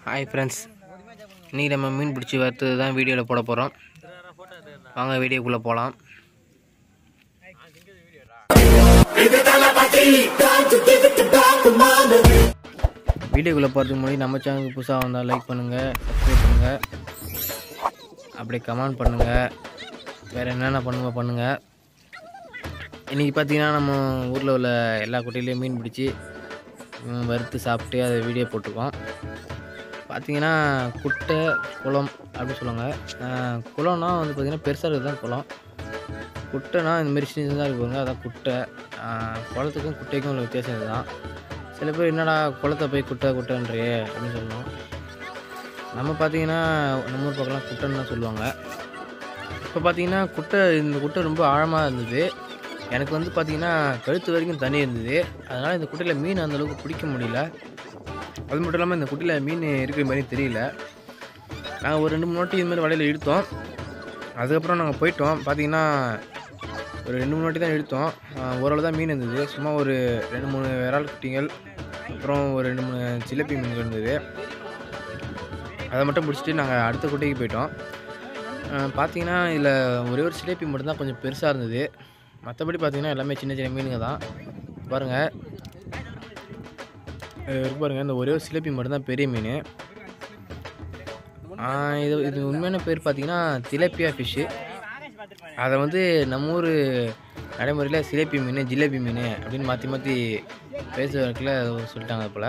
hi friends இன்றைக்கி நம்ம மீன் பிடிச்சி வறுத்தது தான் வீடியோவில் போட போகிறோம் வாங்க வீடியோக்குள்ளே போகலாம் வீடியோக்குள்ளே போகிறதுக்கு முன்னாடி நம்ம சேனலுக்கு புதுசாக வந்தால் லைக் பண்ணுங்கள் சப்ஸ்கிரைப் பண்ணுங்கள் அப்படியே கமெண்ட் பண்ணுங்கள் வேறு என்னென்ன பண்ணுங்க பண்ணுங்கள் இன்றைக்கி பார்த்தீங்கன்னா நம்ம ஊரில் உள்ள எல்லா குட்டையிலையும் மீன் பிடிச்சி ம், வறுத்து சாப்பிட்டு அதை வீடியோ போட்டிருக்கோம் பார்த்தீங்கன்னா குட்டை குளம் அப்படி சொல்லுவாங்க அஹ், குளம்னா வந்து பார்த்திங்கன்னா பெருசாக இருக்குது தான் குளம் குட்டைனா இந்த மாதிரி சின்ன சின்னதாக இருக்கு பாருங்க அதான் குட்டை அஹ், குளத்துக்கும் குட்டைக்கும் உள்ள வித்தியாசம் இதுதான் சில பேர் என்னடா குளத்தை போய் குட்டை குட்டைன்றியே அப்படின்னு சொல்லணும் நம்ம பார்த்தீங்கன்னா நம்ம ஊர் பக்கம்லாம் குட்டைன்னு தான் சொல்லுவாங்க இப்போ பார்த்தீங்கன்னா குட்டை இந்த குட்டை ரொம்ப ஆழமாக இருந்தது எனக்கு வந்து பார்த்தீங்கன்னா கழுத்து வரைக்கும் தண்ணி இருந்தது அதனால் இந்த குட்டையில் மீன் அந்த அளவுக்கு பிடிக்க முடியல அது மட்டும் இல்லாமல் இந்த குட்டையில் மீன் இருக்கிற மாதிரி தெரியல நாங்கள் ஒரு ரெண்டு மூணு வாட்டி இது மாதிரி வலையில் இழுத்தோம் அதுக்கப்புறம் நாங்கள் போயிட்டோம் பார்த்தீங்கன்னா ஒரு ரெண்டு மூணு வாட்டி தான் இழுத்தோம் ஆஹ் ஓரளவு தான் மீன் இருந்தது சும்மா ஒரு ரெண்டு மூணு விரால் குட்டிகள் அப்புறம் ஒரு ரெண்டு மூணு சிலப்பி மீன்கள் இருந்தது அதை மட்டும் பிடிச்சிட்டு நாங்கள் அடுத்த குட்டைக்கு போயிட்டோம் ஆஹ் பார்த்தீங்கன்னா இதில் ஒரே ஒரு சிலேபி மட்டும்தான் கொஞ்சம் பெருசாக இருந்தது மற்றபடி பார்த்தீங்கன்னா எல்லாமே சின்ன சின்ன மீனுங்க தான் பாருங்கள் இருக்கு பாருங்கள் இந்த ஒரே ஒரு சிலேபி மட்டும்தான் பெரிய மீன் ஆஹ் இது இது உண்மையான பேர் பார்த்தீங்கன்னா திலப்பியா ஃபிஷ்ஷு அதை வந்து நம்ம ஊர் நடைமுறையில் சிலேபி மீன் ஜிலேபி மீன் அப்படின்னு மாற்றி மாற்றி பேசுவதற்குள்ள சொல்லிட்டாங்க அது போல்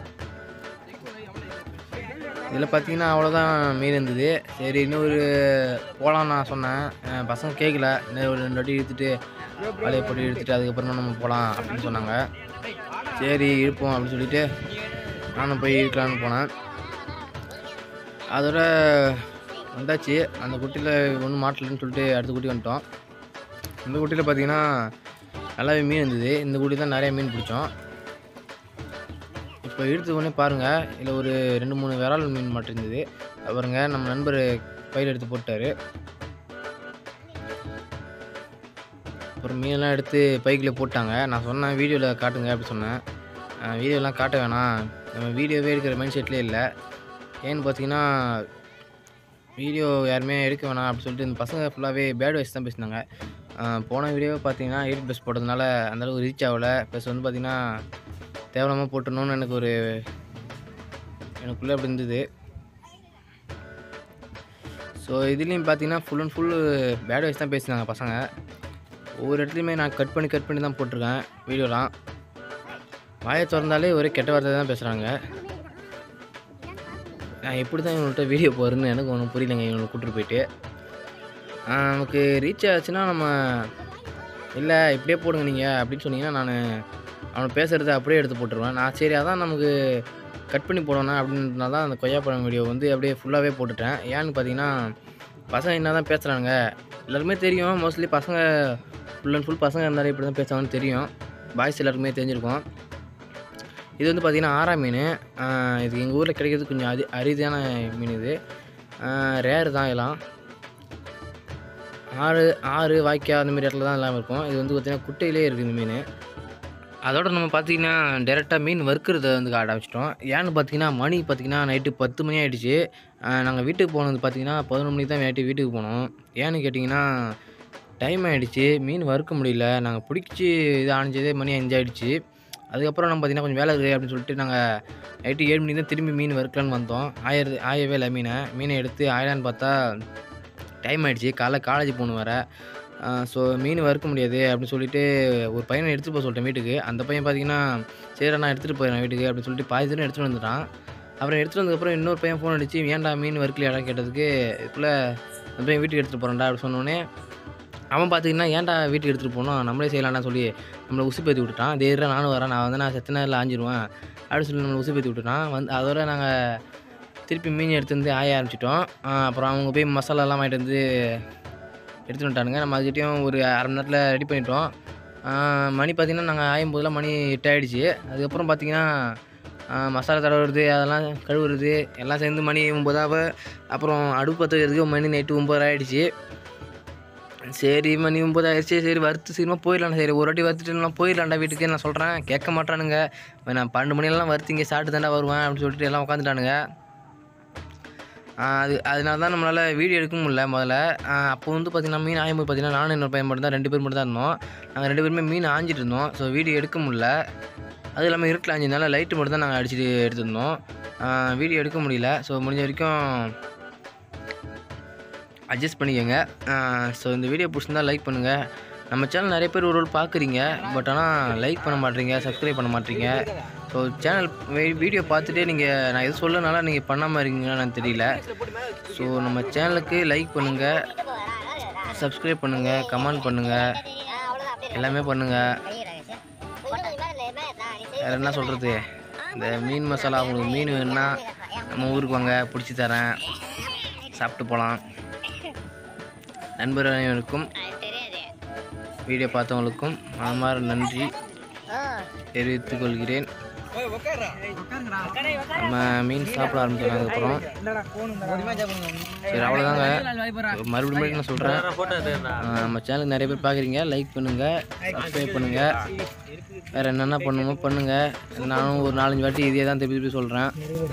இதில் பார்த்தீங்கன்னா அவ்வளோதான் மீன் இருந்தது சரி இன்னொரு போகலாம் நான் சொன்னேன் அஹ் பசங்க கேட்கல இன்னும் ஒரு ரெண்டு வாட்டி இழுத்துட்டு வலையை போட்டு இழுத்துட்டு அதுக்கப்புறமா நம்ம போகலாம் அப்படின்னு சொன்னாங்க சரி இருப்போம் அப்படின்னு சொல்லிட்டு நானும் போய் இருக்கலான்னு போனேன் அதோட வந்தாச்சு அந்த குட்டியில் ஒன்றும் மாட்டலன்னு சொல்லிட்டு அடுத்த குட்டி வந்துட்டோம் இந்த குட்டியில் பார்த்தீங்கன்னா நல்லாவே மீன் இருந்தது இந்த குட்டி தான் நிறைய மீன் பிடிச்சோம் இப்போ இழுத்த உடனே பாருங்கள் இதில் ஒரு ரெண்டு மூணு விரால் மீன் மட்டும் இருந்தது அது பாருங்க நம்ம நண்பர் பையில் எடுத்து போட்டார் அப்புறம் மீனெல்லாம் எடுத்து பைக்கில் போட்டாங்க நான் சொன்னேன் வீடியோவில் காட்டுங்க அப்படி சொன்னேன் வீடியோலாம் காட்ட வேணாம் நம்ம வீடியோவே எடுக்கிற மைண்ட் செட்லேயே இல்லை ஏன்னு பார்த்தீங்கன்னா வீடியோ யாருமே எடுக்க வேணாம் அப்படி சொல்லிட்டு இந்த பசங்க ஃபுல்லாகவே பேட் வைஸ் தான் பேசினாங்க ஆஹ் போன வீடியோ பார்த்தீங்கன்னா எயிட் ப்ளஸ் போட்டதுனால அந்தளவுக்கு ரீச் ஆகலை ப்ளஸ் வந்து பார்த்தீங்கன்னா தேவையில்லாமல் போட்டணும்னு எனக்கு ஒரு எனக்குள்ளே அப்படி இருந்தது ஸோ இதுலேயும் பார்த்தீங்கன்னா ஃபுல் அண்ட் ஃபுல் பேட் வைஸ் தான் பேசினாங்க பசங்க ஒவ்வொரு இடத்துலையுமே நான் கட் பண்ணி கட் பண்ணி தான் போட்டிருக்கேன் வீடியோலாம் வாயை திறந்தாலே ஒரே கெட்ட வார்த்தை தான் பேசுகிறாங்க நான் எப்படி தான் இவங்கள்ட்ட வீடியோ போகிறேன்னு எனக்கு ஒன்றும் புரியலைங்க இவங்களை கூட்டிட்டு போயிட்டு ஆஹ் நமக்கு ரீச் ஆச்சுன்னா நம்ம இல்லை இப்படியே போடுங்க நீங்கள் அப்படின்னு சொன்னீங்கன்னா நான் அவனை பேசுகிறத அப்படியே எடுத்து போட்டுருவேன் நான் சரி அதான் நமக்கு கட் பண்ணி போடணும் அப்படின்றனால தான் அந்த கொய்யாப்பழம் வீடியோ வந்து அப்படியே ஃபுல்லாகவே போட்டுட்டேன் ஏன்னு பார்த்தீங்கன்னா பசங்க என்ன தான் பேசுகிறாங்க எல்லாருமே தெரியும் மோஸ்ட்லி பசங்க ஃபுல் அண்ட் ஃபுல் பசங்க இருந்தாலும் இப்படி தான் பேசுவாங்கன்னு தெரியும் பாய்ஸ் எல்லாருக்குமே தெரிஞ்சிருக்கும் இது வந்து பார்த்திங்கன்னா ஆறா மீன் ஆஹ் இது எங்கள் ஊரில் கிடைக்கிறது கொஞ்சம் அரி அரிதான மீன் இது ரேரு தான் இதெல்லாம் ஆறு ஆறு வாய்க்கா அந்த மாதிரி இடத்துல தான் எல்லாம் இருக்கும் இது வந்து பார்த்திங்கன்னா குட்டையிலே இருக்குது இந்த மீன் அதோட நம்ம பார்த்தீங்கன்னா டேரெக்டாக மீன் வறுக்கிறத வந்து காட்ட ஆரம்பிச்சிட்டோம் ஏன்னு பார்த்தீங்கன்னா மணி பார்த்தீங்கன்னா நைட்டு பத்து மணி ஆகிடுச்சு நாங்கள் வீட்டுக்கு போனது பார்த்தீங்கன்னா பதினொரு மணிக்கு தான் நைட்டு வீட்டுக்கு போனோம் ஏன்னு கேட்டிங்கன்னா டைம் ஆகிடுச்சு மீன் வறுக்க முடியல நாங்கள் பிடிச்சி இது ஆனிச்சதே மணி அஞ்சு ஆயிடுச்சு அதுக்கப்புறம் நம்ம பார்த்தீங்கன்னா கொஞ்சம் வேலை இருக்குது அப்படின்னு சொல்லிட்டு நாங்கள் நைட்டு ஏழு மணிக்கு தான் திரும்பி மீன் வறுக்கலான்னு வந்தோம் ஆயிரது ஆயவே இல்லை மீனை மீனை எடுத்து ஆயிடான்னு பார்த்தா டைம் ஆகிடுச்சு காலைல காலேஜ் போகணும் வேறு ஸோ மீன் வறுக்க முடியாது அப்படின்னு சொல்லிட்டு ஒரு பையனை எடுத்துகிட்டு போக சொல்லிட்டேன் வீட்டுக்கு அந்த பையன் பார்த்தீங்கன்னா சரி நான் எடுத்துகிட்டு போயிடுறேன் வீட்டுக்கு அப்படின்னு சொல்லிட்டு பாதி தூரம் எடுத்துகிட்டு வந்துட்டான் அப்புறம் எடுத்துகிட்டு வந்ததுக்கப்புறம் இன்னொரு பையன் ஃபோன் அடிச்சு ஏன்டா மீன் வறுக்கலையாடா கேட்டதுக்கு இதுக்குள்ளே அந்த பையன் வீட்டுக்கு எடுத்துகிட்டு போகிறேன்டா அப்படி சொன்னோடனே அவன் பார்த்தீங்கன்னா ஏன்டா வீட்டுக்கு எடுத்துகிட்டு போகணும் நம்மளே செய்யலாம்டா சொல்லி நம்மளை உசு பேத்தி விட்டுட்டான் தேர்றா நானும் வரேன் நான் வந்து நான் செத்த நேரில் ஆஞ்சிருவேன் அப்படின்னு சொல்லி நம்மளை உசு பேத்தி விட்டுட்டான் வந்து அதோட நாங்கள் திருப்பி மீன் எடுத்து வந்து ஆய ஆரம்பிச்சிட்டோம் அப்புறம் அவங்க போய் மசாலாலாம் வாங்கிட்டு வந்து எடுத்துகிட்டு வந்துட்டானுங்க நம்ம அதுக்கிட்டையும் ஒரு அரை மணி நேரத்தில் ரெடி பண்ணிட்டோம் ஆஹ் மணி பார்த்திங்கன்னா நாங்கள் ஆயும் போதெல்லாம் மணி எட்டு ஆகிடுச்சு அதுக்கப்புறம் பார்த்திங்கன்னா ஆஹ் மசாலா தடவுறது அதெல்லாம் கழுவுறது எல்லாம் சேர்ந்து மணி ஒம்பதாவ அப்புறம் அடுப்பு பற்ற வைக்கிறதுக்கு மணி நைட்டு ஒம்பது ஆகிடுச்சு சரி மணி ஒம்பது ஆயிடுச்சு சரி வறுத்து சீக்கிரமாக போயிடலாம் சரி ஒரு வாட்டி வறுத்துட்டு நான் போயிடலாம்டா வீட்டுக்கு நான் சொல்கிறேன் கேட்க மாட்டானுங்க நான் பன்னெண்டு மணியெல்லாம் வறுத்து இங்கே சாப்பிட்டு தாண்டா வருவேன் அப்படின்னு சொல்லிட்டு எல்லாம் உட்காந்துட்டானுங்க அது அதனால தான் நம்மளால் வீடியோ எடுக்க முடியல முதல்ல ஆஹ் அப்போ வந்து பார்த்திங்கன்னா மீன் ஆயும்போது பார்த்திங்கன்னா நானும் இன்னொரு பையன் மட்டும் தான் ரெண்டு பேர் மட்டும் தான் இருந்தோம் நாங்கள் ரெண்டு பேருமே மீன் ஆஞ்சிட்டு இருந்தோம் ஸோ வீடியோ எடுக்க முடியல அது இல்லாமல் இருட்டில் ஆஞ்சதுனால லைட்டு மட்டும் தான் நாங்கள் அடிச்சுட்டு எடுத்திருந்தோம் வீடியோ எடுக்க முடியல ஸோ முடிஞ்ச வரைக்கும் அட்ஜஸ்ட் பண்ணிக்கோங்க ஸோ இந்த வீடியோ பிடிச்சிருந்தா லைக் பண்ணுங்கள் நம்ம சேனல் நிறைய பேர் ஒரு ஒரு பார்க்குறீங்க பட் ஆனால் லைக் பண்ண மாட்டீங்க சப்ஸ்கிரைப் பண்ண மாட்டீங்க ஸோ சேனல் வீடியோ பார்த்துட்டே நீங்கள் நான் எதுவும் சொல்லனால நீங்கள் பண்ணாமல் இருக்கீங்கன்னு எனக்கு தெரியல ஸோ நம்ம சேனலுக்கு லைக் பண்ணுங்கள் சப்ஸ்கிரைப் பண்ணுங்கள் கமெண்ட் பண்ணுங்கள் எல்லாமே பண்ணுங்கள் வேறு என்ன சொல்கிறது இந்த மீன் மசாலா உங்களுக்கு மீன் வேணுன்னா நம்ம ஊருக்கு வாங்க பிடிச்சி தரேன் சாப்பிட்டு போகலாம் நண்பர் அனைவருக்கும் வீடியோ பார்த்தவங்களுக்கும் மனமார நன்றி தெரிவித்துக் கொள்கிறேன் நம்ம மீன் சாப்பிட ஆரம்பிச்சோம் அதுக்கப்புறம் சரி அவ்வளோதாங்க மறுபடியும் மறுபடியும் நான் சொல்கிறேன் நம்ம சேனலுக்கு நிறைய பேர் பார்க்குறீங்க லைக் பண்ணுங்கள் சப்ஸ்கிரைப் பண்ணுங்கள் வேறு என்னென்ன பண்ணுமோ பண்ணுங்கள் நானும் ஒரு நாலஞ்சு வாட்டி இதே தான் திருப்பி திருப்பி சொல்கிறேன்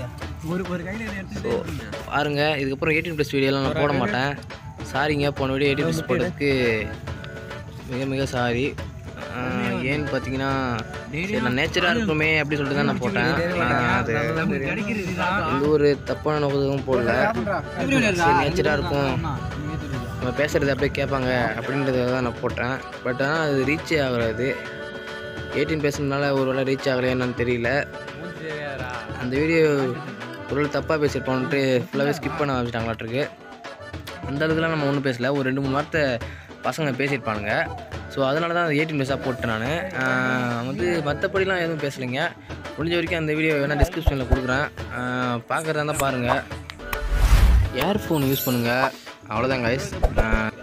ஸோ பாருங்கள் இதுக்கப்புறம் எயிட்டீன் ப்ளஸ் வீடியோலாம் நான் போட மாட்டேன் சாரிங்க போன வீடியோ எயிட்டீன் ப்ளஸ் போட்டதுக்கு மிக மிக சாரி ஏன்னு பார்த்தீங்கன்னா சரி நான் நேச்சராக இருக்குமே அப்படி சொல்லிட்டு தான் நான் போட்டேன் நான் அது எந்த ஒரு தப்பான நோக்கத்துக்கும் போடல சரி நேச்சராக இருக்கும் நம்ம பேசுகிறது அப்படியே கேட்பாங்க அப்படின்றத தான் நான் போட்டேன் பட் ஆனால் அது ரீச்சே ஆகாது எயிட்டீன் பேசுனதுனால ஒரு வேளை ரீச் ஆகலையா என்னன்னு தெரியல அந்த வீடியோ ஒரு தப்பாக பேசியிருப்போன்ட்டு ஃபுல்லாகவே ஸ்கிப் பண்ண ஆரம்பிச்சிட்டாங்களாட்டிருக்கு அந்த அளவுக்குலாம் நம்ம ஒன்றும் பேசல ஒரு ரெண்டு மூணு வார்த்தை பசங்க பேசியிருப்பானுங்க ஸோ அதனால தான் எயிட்டீன் ப்ளஸாக போட்டேன் நான் வந்து மற்றபடிலாம் எதுவும் பேசலைங்க முடிஞ்ச வரைக்கும் அந்த வீடியோ வேணால் டிஸ்கிரிப்ஷனில் கொடுக்குறேன் பார்க்குறதா இருந்தால் பாருங்கள் இயர்ஃபோன் யூஸ் பண்ணுங்கள் அவ்வளோதான் கைஸ்